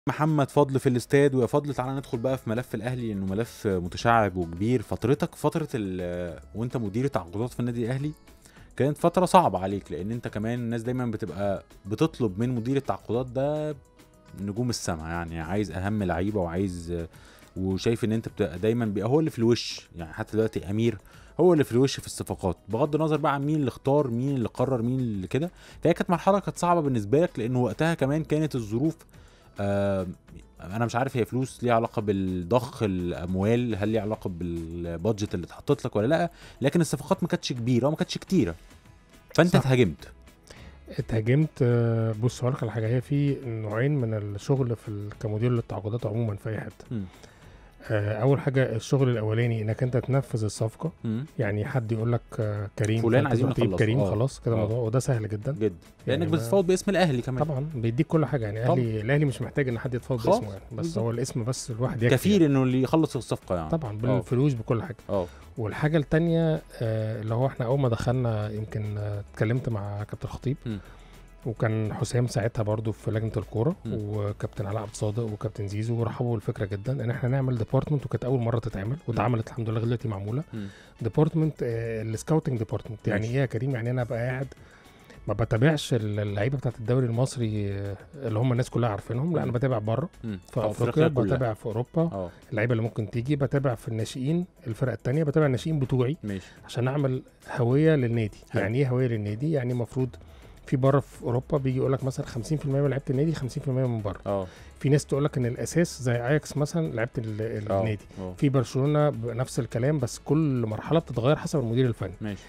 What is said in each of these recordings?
محمد فضل في الاستاد ويا فضل تعالى ندخل بقى في ملف الاهلي لانه ملف متشعب وكبير فترتك فتره ال- وانت مدير تعاقدات في النادي الاهلي كانت فتره صعبه عليك لان انت كمان الناس دايما بتبقى بتطلب من مدير التعاقدات ده نجوم السما يعني عايز اهم لعيبه وعايز وشايف ان انت بتبقى دايما بيبقى هو اللي في الوش يعني حتى دلوقتي امير هو اللي في الوش في الصفقات بغض النظر بقى عن مين اللي اختار مين اللي قرر مين اللي كده فهي كانت مرحله كانت صعبه بالنسبه لك لانه وقتها كمان كانت الظروف آه انا مش عارف هي فلوس ليها علاقه بالضخ الاموال هل ليها علاقه بالبادجت اللي اتحطت لك ولا لا لكن الصفقات ما كانتش كبيره وما كانتش كتيره فانت صح. اتهاجمت اتهاجمت آه، بص هقول لك على حاجه هي في نوعين من الشغل في ال- كمدير للتعاقدات عموما في اي حته مم. آه، اول حاجه الشغل الاولاني انك انت تنفذ الصفقه مم. يعني حد يقول لك آه، كريم فلان فأنت عايزين تروح تجيب نخلصه. كريم آه. خلاص كده آه. الموضوع وده سهل جدا جدا لانك ما- بتتفاوض باسم الاهلي كمان طبعا بيديك كل حاجه يعني طبعا. الاهلي الاهلي مش محتاج ان حد يتفاوض خالص. باسمه يعني بس بالظبط. هو الاسم بس الواحد يكفي كفيل انه اللي يخلص الصفقه يعني طبعا آه. بالفلوس بكل حاجه اه والحاجه التانية آه، اللي هو احنا اول ما دخلنا يمكن آه، اتكلمت مع كابتن خطيب م. وكان حسام ساعتها برضو في لجنه الكوره م. وكابتن علاء عبد الصادق وكابتن زيزو ورحبوا بالفكره جدا ان احنا نعمل ديبارتمنت وكانت اول مره تتعمل واتعملت الحمد لله لغايه دلوقتي معموله مم. ديبارتمنت السكاوتنج ديبارتمنت يعني ماشي. ايه يا كريم يعني انا ابقى قاعد ما بتابعش اللعيبه بتاعت الدوري المصري آه، اللي هم الناس كلها عارفينهم لا انا م. بتابع بره مم. في آه، افريقيا كلها. بتابع في اوروبا اه اللعيبه اللي ممكن تيجي بتابع في الناشئين الفرق التانية بتابع الناشئين بتوعي ماشي عشان اعمل هويه للنادي حلو. يعني ايه هويه للنادي يعني المفروض في بره في اوروبا بيجي يقول لك مثلا 50% من لعيبه النادي 50% من بره اه في ناس تقول لك ان الاساس زي اياكس مثلا لعيبه ال- آه. النادي آه. في برشلونه بنفس الكلام بس كل مرحله بتتغير حسب المدير الفني ماشي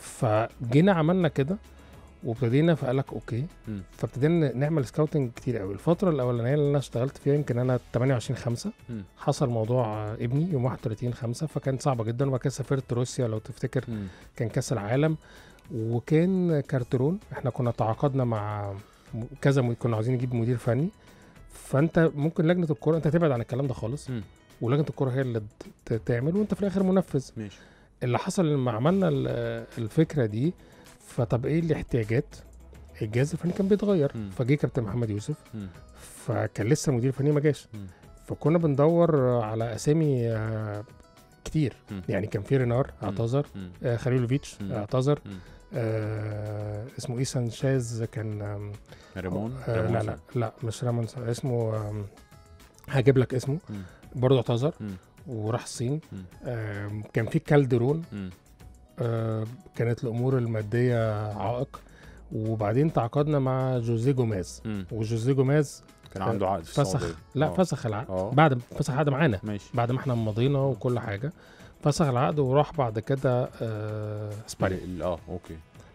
فجينا عملنا كده وابتدينا فقال لك اوكي مم. فابتدينا نعمل سكاوتنج كتير قوي الفتره الاولانيه اللي انا اشتغلت فيها يمكن انا 28 5 مم. حصل موضوع آه، ابني يوم 31 5 فكانت صعبه جدا وبعد كده سافرت روسيا لو تفتكر مم. كان كاس العالم وكان كارترون احنا كنا تعاقدنا مع م- كذا م- كنا عاوزين نجيب مدير فني فانت ممكن لجنه الكوره انت تبعد عن الكلام ده خالص مم. ولجنه الكوره هي اللي ت- تعمل وانت في الاخر منفذ ماشي اللي حصل لما عملنا ال- الفكره دي فطب ايه الاحتياجات الجهاز الفني كان بيتغير مم. فجه كابتن محمد يوسف مم. فكان لسه مدير فني ما جاش مم. فكنا بندور على اسامي آه، كتير مم. يعني كان في رينار اعتذر مم. آه، خليلوفيتش مم. اعتذر مم. آه اسمه ايه سانشيز كان آم، ريمون آه ريمون لا لا لا مش رامون سا- اسمه آم، هجيب لك اسمه مم. برضه اعتذر مم. وراح الصين مم. آم، كان في كالدرون مم. آه كانت الامور الماديه عائق وبعدين تعاقدنا مع جوزيه جوميز مم. وجوزيه جوميز كان عنده عقد في فسخ السعودية. لا آه. فسخ العقد اه بعد فسخ العقد معانا ماشي بعد ما احنا مضينا وكل حاجه فسخ العقد وراح بعد كده آه اسبانيا ال- اه اوكي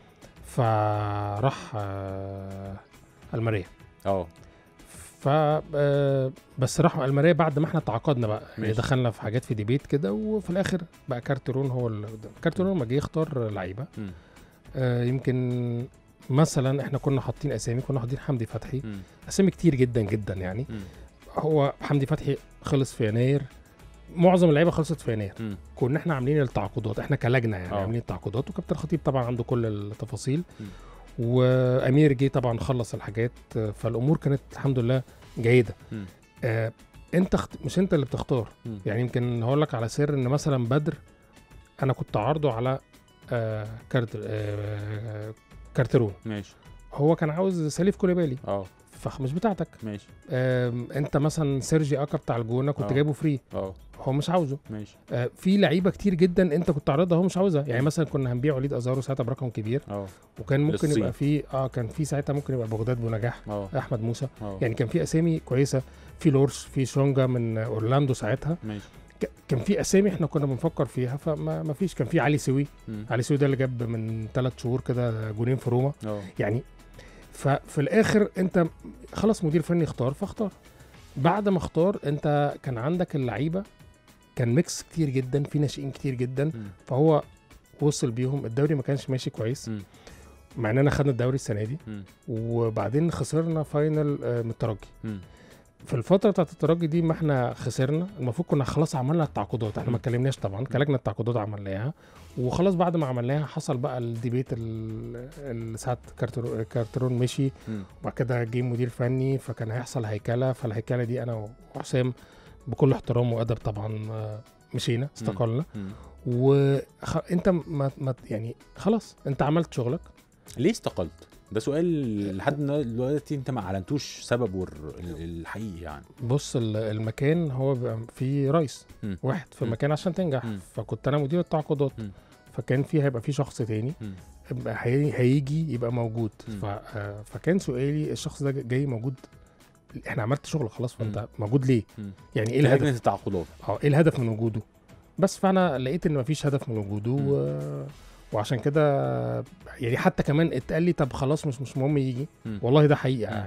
فراح آه الماريا اه ف آه، بس راحوا الماريا بعد ما احنا تعاقدنا بقى يعني ماشي. دخلنا في حاجات في ديبيت كده وفي الاخر بقى كارترون هو اللي قدام كارترون لما جه يختار لعيبه مم. آه يمكن مثلا احنا كنا حاطين اسامي كنا حاطين حمدي فتحي مم. اسامي كتير جدا جدا يعني مم. هو حمدي فتحي خلص في يناير معظم اللعيبه خلصت في يناير مم. كنا احنا عاملين التعاقدات احنا كلجنه يعني آه. عاملين التعاقدات وكابتن خطيب طبعا عنده كل التفاصيل م. وامير جه طبعا خلص الحاجات آه، فالامور كانت الحمد لله جيده مم. آه انت خت... مش انت اللي بتختار مم. يعني يمكن هقول لك على سر ان مثلا بدر انا كنت عارضه على آه كارت آه كارترون ماشي هو كان عاوز سليف كوليبالي اه فمش بتاعتك ماشي آم، انت مثلا سيرجي اكا بتاع الجونه كنت آه. جايبه فري اه هو مش عاوزه ماشي آه، في لعيبه كتير جدا انت كنت عارضها هو مش عاوزها يعني مثلا كنا هنبيع وليد ازارو ساعتها برقم كبير اه وكان ممكن للصين. يبقى في اه كان في ساعتها ممكن يبقى بغداد بنجاح اه احمد موسى اه يعني كان في اسامي كويسه في لورش في شونجا من اورلاندو ساعتها ماشي ك- كان في اسامي احنا كنا بنفكر فيها فما ما فيش كان في علي سوي مم. علي سوي ده اللي جاب من ثلاث شهور كده جونين في روما اه يعني ففي الاخر انت خلاص مدير فني اختار فاختار بعد ما اختار انت كان عندك اللعيبه كان ميكس كتير جدا في ناشئين كتير جدا مم. فهو وصل بيهم الدوري ما كانش ماشي كويس مم. مع اننا خدنا الدوري السنه دي مم. وبعدين خسرنا فاينل آه، من الترجي مم. في الفتره بتاعت الترجي دي ما احنا خسرنا المفروض كنا خلاص عملنا التعاقدات احنا ما مم. اتكلمناش طبعا كلجنه التعاقدات عملناها وخلاص بعد ما عملناها حصل بقى الديبيت ال- ال- ساعه كارترو- كارترون مشي مم. وبعد كده جه مدير فني فكان هيحصل هيكله فالهيكله دي انا وحسام بكل احترام وادب طبعا آه، مشينا استقلنا مم. وانت ما ما يعني خلاص انت عملت شغلك ليه استقلت؟ ده سؤال لحد دلوقتي انت ما اعلنتوش سببه الر- ال- الحقيقي يعني بص ال- المكان هو بيبقى فيه رئيس مم. واحد في مم. مكان عشان تنجح مم. فكنت انا مدير التعاقدات مم. فكان في هيبقى في شخص تاني مم. يبقى هي- هيجي يبقى موجود مم. ف... آه، فكان سؤالي الشخص ده جاي موجود احنا عملت شغل خلاص فانت مم. موجود ليه مم. يعني ايه لجنه الهدف التعاقدات اه ايه الهدف من وجوده بس فانا لقيت ان مفيش هدف من وجوده مم. و... وعشان كده يعني حتى كمان اتقال لي طب خلاص مش مش مهم يجي مم. والله ده حقيقه مم. يعني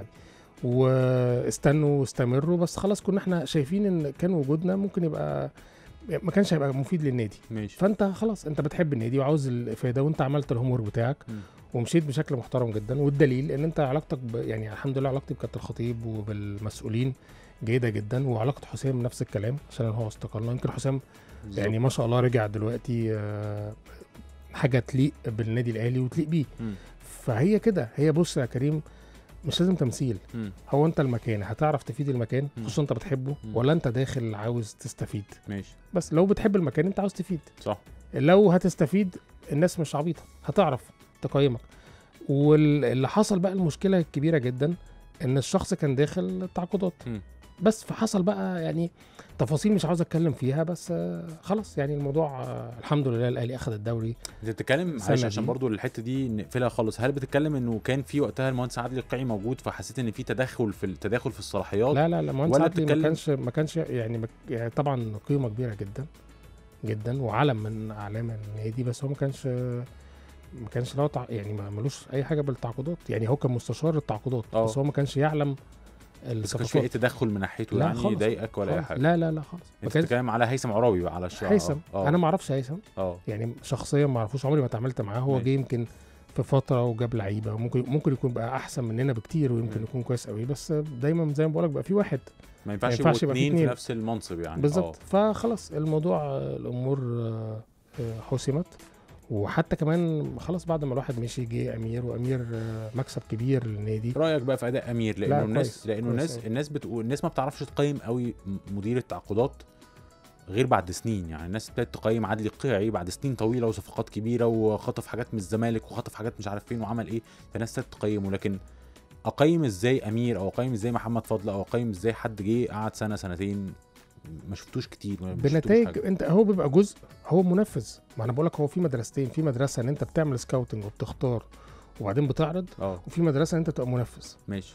واستنوا واستمروا بس خلاص كنا احنا شايفين ان كان وجودنا ممكن يبقى ما كانش هيبقى مفيد للنادي ماشي فانت خلاص انت بتحب النادي وعاوز الافاده وانت عملت الهوم ورك بتاعك مم. ومشيت بشكل محترم جدا والدليل ان انت علاقتك ب... يعني الحمد لله علاقتي بكابتن الخطيب وبالمسؤولين جيده جدا وعلاقه حسام نفس الكلام عشان هو استقلنا يمكن حسام يعني ما شاء الله رجع دلوقتي آه، حاجه تليق بالنادي الاهلي وتليق بيه مم. فهي كده هي بص يا كريم مش لازم تمثيل مم. هو انت المكان هتعرف تفيد المكان مم. خصوصا انت بتحبه مم. ولا انت داخل عاوز تستفيد ماشي بس لو بتحب المكان انت عاوز تفيد صح لو هتستفيد الناس مش عبيطه هتعرف تقيمك واللي حصل بقى المشكله الكبيره جدا ان الشخص كان داخل التعاقدات مم. بس فحصل بقى يعني تفاصيل مش عاوز اتكلم فيها بس آه، خلاص يعني الموضوع آه، الحمد لله الاهلي اخذ الدوري انت بتتكلم السنة معلش عشان دي. برضو الحته دي نقفلها خالص هل بتتكلم انه كان في وقتها المهندس عادل القيعي موجود فحسيت ان في تدخل في التداخل في الصلاحيات لا لا لا مهندس ولا عدلي ما بتتكلم- كانش ما كانش يعني, ما- يعني طبعا قيمه كبيره جدا جدا وعلم من اعلام النادي بس هو ما كانش ما كانش له تع... يعني ما ملوش اي حاجه بالتعاقدات يعني هو كان مستشار التعاقدات اه. بس هو ما كانش يعلم بس كانش في اي الصفقات تدخل من ناحيته لا يعني خالص. يضايقك ولا اي خالص. حاجه لا لا لا خالص ما انت كانش بتتكلم على هيثم عرابي بقى على الشارع هيثم اه انا ما اعرفش هيثم اه يعني شخصيا ما اعرفوش عمري ما اتعاملت معاه هو ماشي. جه يمكن في فتره وجاب لعيبه ممكن ممكن يكون بقى احسن مننا بكتير ويمكن مم. يكون كويس قوي بس دايما زي ما بقول لك بقى في واحد ما ينفعش ينفعش يبقوا يبقى في اتنين في اتنين. نفس المنصب يعني بالظبط اه فخلاص الموضوع آه، الامور آه، آه، حسمت وحتى كمان خلاص بعد ما الواحد مشي جه امير وامير آه، مكسب كبير للنادي رايك بقى في اداء امير لانه لا، الناس كويس، لانه كويس الناس أوي. الناس بتقول الناس ما بتعرفش تقيم قوي م- مدير التعاقدات غير بعد سنين يعني الناس ابتدت تقيم عادل القيعي بعد سنين طويله وصفقات كبيره وخطف حاجات من الزمالك وخطف حاجات مش عارف فين وعمل ايه فالناس ابتدت تقيمه لكن اقيم ازاي امير او اقيم ازاي محمد فضل او اقيم ازاي حد جه قعد سنه سنتين ما شفتوش كتير ما شفتوش بنتائج حاجة. انت هو بيبقى جزء هو منفذ ما انا بقول لك هو في مدرستين في مدرسه ان انت بتعمل سكاوتنج وبتختار وبعدين بتعرض اه وفي مدرسه ان انت تبقى منفذ ماشي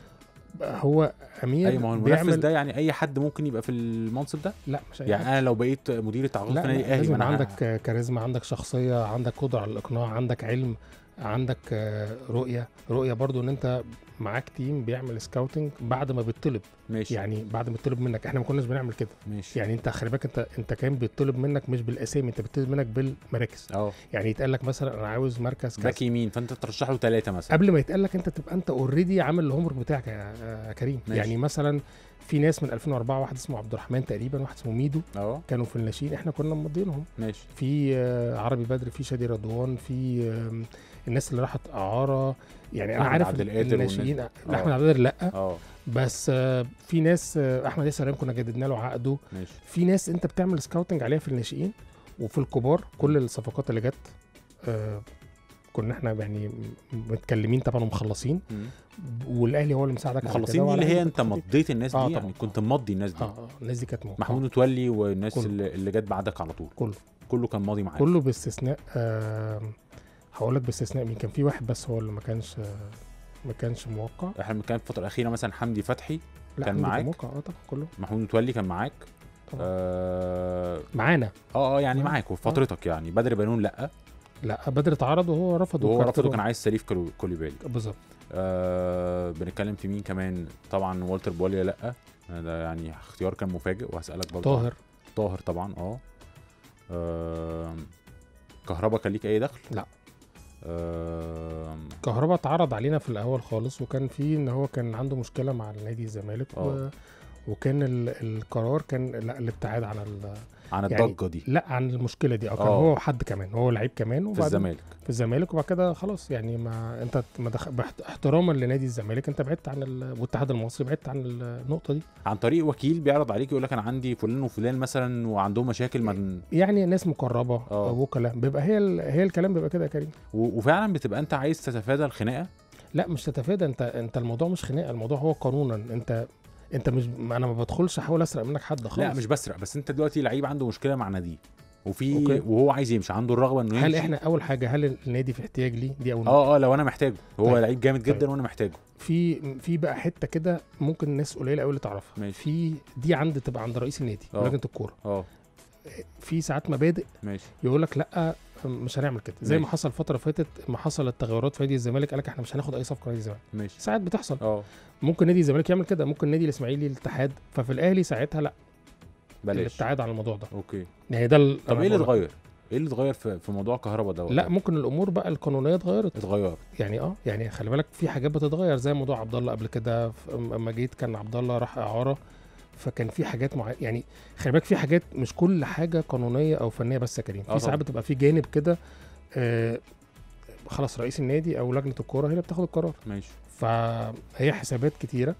هو امير اي ما هو المنفذ بيعمل ده يعني اي حد ممكن يبقى في المنصب ده لا مش أي يعني حد. انا لو بقيت مدير التعاقدات لا, في لا نادي الاهلي لازم ما يبقى انا عندك كاريزما عندك شخصيه عندك قدره على الاقناع عندك علم عندك آه، رؤيه رؤيه برضو ان انت معاك تيم بيعمل سكاوتنج بعد ما بيطلب ماشي يعني بعد ما يطلب منك احنا ما كناش بنعمل كده ماشي يعني انت خلي بالك انت انت كان بيطلب منك مش بالاسامي انت بيطلب منك بالمراكز اه يعني يتقال لك مثلا انا عاوز مركز كذا باك يمين فانت ترشح له ثلاثه مثلا قبل ما يتقال لك انت تبقى انت اوريدي عامل الهوم ورك بتاعك يا يا كريم ماشي. يعني مثلا في ناس من 2004 واحد اسمه عبد الرحمن تقريبا واحد اسمه ميدو اه كانوا في الناشئين احنا كنا مضينهم ماشي في آه، عربي بدر في شادي رضوان في آم، الناس اللي راحت اعاره يعني انا أحمد عارف عبد القادر الناشئين والناس- لا آه. احمد عبد القادر لا اه بس آه، في ناس آه، احمد ياسر ريم كنا جددنا له عقده ماشي في ناس انت بتعمل سكاوتنج عليها في الناشئين وفي الكبار كل الصفقات اللي جت آه، كنا احنا يعني متكلمين طبعا ومخلصين مم. والاهلي هو اللي مساعدك على كده مخلصين دي وعلى اللي هي أهلي انت بالتخطيط. مضيت الناس آه دي طبعاً. يعني كنت مضي الناس دي اه اه الناس دي كانت موقعة. محمود متولي والناس كله. اللي, اللي جت بعدك على طول كله كله كان ماضي معاك كله باستثناء آه هقول لك باستثناء مين كان في واحد بس هو اللي ما كانش آه ما كانش موقع احنا كان في الفتره الاخيره مثلا حمدي فتحي لا كان عندي معاك؟ موقع اه طبعا كله محمود متولي كان معاك طبعا اه معانا اه آه، يعني آه. معاك وفي فترتك يعني بدر بنون لا لا بدر اتعرض وهو رفض وهو وكارترون. رفضه كان عايز سليف كولو- كوليبالي بالظبط آه بنتكلم في مين كمان طبعا والتر بوليا لا ده يعني اختيار كان مفاجئ وهسالك برضه طاهر طاهر طبعا اه آه، كهربا كان ليك اي دخل لا. آه كهربا اتعرض علينا في الاول خالص وكان في ان هو كان عنده مشكله مع النادي الزمالك و... آه. وكان ال- القرار كان لا الابتعاد عن ال- عن يعني الضجه دي لا عن المشكله دي اه كان آه. هو حد كمان هو لعيب كمان في وبعدين الزمالك في الزمالك وبعد كده خلاص يعني ما انت ما دخ... باحت- احتراما لنادي الزمالك انت بعدت عن ال... والاتحاد المصري بعدت عن النقطه دي عن طريق وكيل بيعرض عليك يقول لك انا عندي فلان وفلان مثلا وعندهم مشاكل ما يعني ناس مقربه آه. او وكلاء بيبقى هي ال... هي الكلام بيبقى كده يا كريم و- وفعلا بتبقى انت عايز تتفادى الخناقه لا مش تتفادى انت انت الموضوع مش خناقه الموضوع هو قانونا انت انت مش ما انا ما بدخلش احاول اسرق منك حد خالص لا مش بسرق بس انت دلوقتي لعيب عنده مشكله مع ناديه وفي أوكي. وهو عايز يمشي عنده الرغبه انه يمشي هل احنا اول حاجه هل النادي في احتياج ليه دي اول نقطة. اه اه لو انا محتاجه هو طيب. لعيب جامد جدا طيب. وانا محتاجه في في بقى حته كده ممكن الناس قليله قوي اللي تعرفها ماشي. في دي عند تبقى عند رئيس النادي آه. ولجنه الكوره اه في ساعات مبادئ ماشي يقول لك لا مش هنعمل كده زي ما ماشي. حصل فتره فاتت ما حصلت تغيرات في نادي الزمالك قال لك احنا مش هناخد اي صفقه نادي الزمالك ماشي ساعات بتحصل اه ممكن نادي الزمالك يعمل كده ممكن نادي الاسماعيلي الاتحاد ففي الاهلي ساعتها لا بلاش الابتعاد عن الموضوع ده اوكي يعني ده ال- طب أنا ايه اللي بقول لك. اتغير؟ ايه اللي اتغير في, في موضوع الكهرباء ده لا ممكن الامور بقى القانونيه اتغيرت اتغير يعني اه يعني خلي بالك في حاجات بتتغير زي موضوع عبد الله قبل كده ف- اما جيت كان عبد الله راح اعاره فكان في حاجات معينه يعني خلي بالك في حاجات مش كل حاجه قانونيه او فنيه بس يا كريم آه في ساعات طبعا. بتبقى في جانب كده آه خلاص رئيس النادي او لجنه الكوره هي اللي بتاخد القرار ماشي فهي حسابات كتيره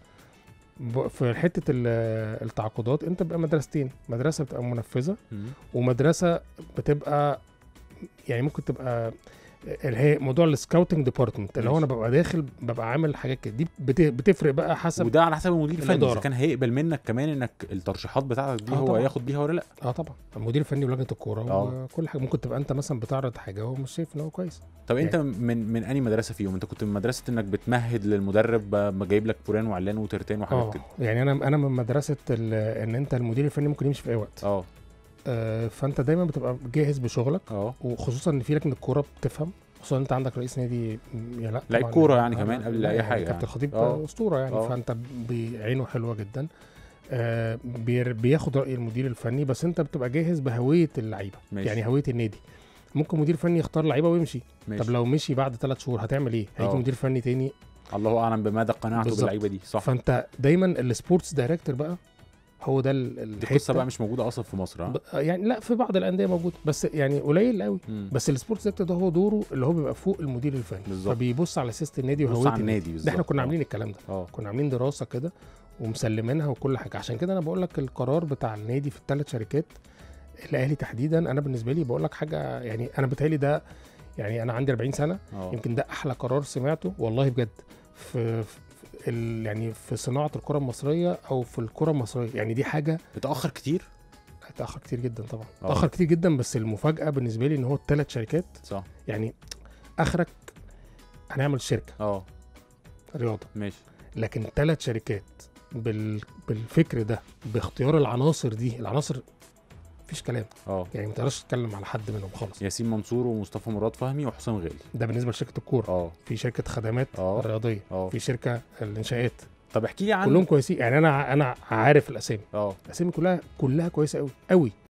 ب- في حته ال- التعاقدات انت بقى مدرستين مدرسه بتبقى منفذه مم. ومدرسه بتبقى يعني ممكن تبقى اللي هي موضوع السكاوتنج ديبارتمنت اللي هو انا ماشي. ببقى داخل ببقى عامل حاجات كده دي بت- بتفرق بقى حسب وده على حسب المدير الفني اذا الإدارة. كان هيقبل منك كمان انك الترشيحات بتاعتك دي آه هو طبعا. ياخد بيها ولا لا اه طبعا المدير الفني ولجنه الكوره آه. وكل حاجه ممكن تبقى انت مثلا بتعرض حاجه هو مش شايف ان هو كويس طب انت من من انهي مدرسه فيهم انت كنت من مدرسه انك بتمهد للمدرب ب- ما جايب لك فلان وعلان وترتان وحاجات اه كده يعني انا انا من مدرسه ال- ان انت المدير الفني ممكن يمشي في اي وقت اه آه فانت دايما بتبقى جاهز بشغلك اه وخصوصا ان في لجنه الكوره بتفهم خصوصا انت عندك رئيس نادي م- يا لا لعيب طبعاً كورة يعني آه، كمان لا، قبل لا، أي يعني حاجة كابتن يعني. الخطيب آه. اسطوره يعني آه. فانت بعينه حلوه جدا آه بير- بياخد راي المدير الفني بس انت بتبقى جاهز بهويه اللعيبه ماشي. يعني هويه النادي ممكن مدير فني يختار لعيبه ويمشي ماشي طب لو مشي بعد ثلاث شهور هتعمل ايه هيجي آه. مدير فني تاني الله اعلم بمدى قناعته بالظبط. باللعيبه دي صح فانت دايما السبورتس دايركتور بقى هو ده ال- دي الحتة. قصه بقى مش موجوده اصلا في مصر ها ب- يعني لا في بعض الانديه موجود بس يعني قليل قوي مم. بس السبورتس دايركتور ده هو دوره اللي هو بيبقى فوق المدير الفني بالظبط. فبيبص على سياسه النادي بص وهويه على النادي ده بالظبط احنا كنا آه. عاملين الكلام ده اه كنا عاملين دراسه كده ومسلمينها وكل حاجه عشان كده انا بقول لك القرار بتاع النادي في الثلاث شركات الاهلي تحديدا انا بالنسبه لي بقول لك حاجه يعني انا بتهيألي ده يعني انا عندي 40 سنه اه يمكن ده احلى قرار سمعته والله بجد في, في ال يعني في صناعه الكره المصريه او في الكره المصريه يعني دي حاجه اتاخر كتير اتاخر كتير جدا طبعا آه. اتاخر كتير جدا بس المفاجاه بالنسبه لي ان هو الثلاث شركات صح يعني اخرك هنعمل شركه اه رياضه ماشي لكن ثلاث شركات بال... بالفكر ده باختيار العناصر دي العناصر مفيش كلام اه يعني ما تقدرش تتكلم على حد منهم خالص ياسين منصور ومصطفى مراد فهمي وحسام غالي ده بالنسبه لشركه الكوره اه في شركه خدمات اه الرياضيه اه في شركه الانشاءات طب احكي لي عن كلهم كويسين يعني انا انا عارف الاسامي اه الاسامي كلها كلها كويسه قوي قوي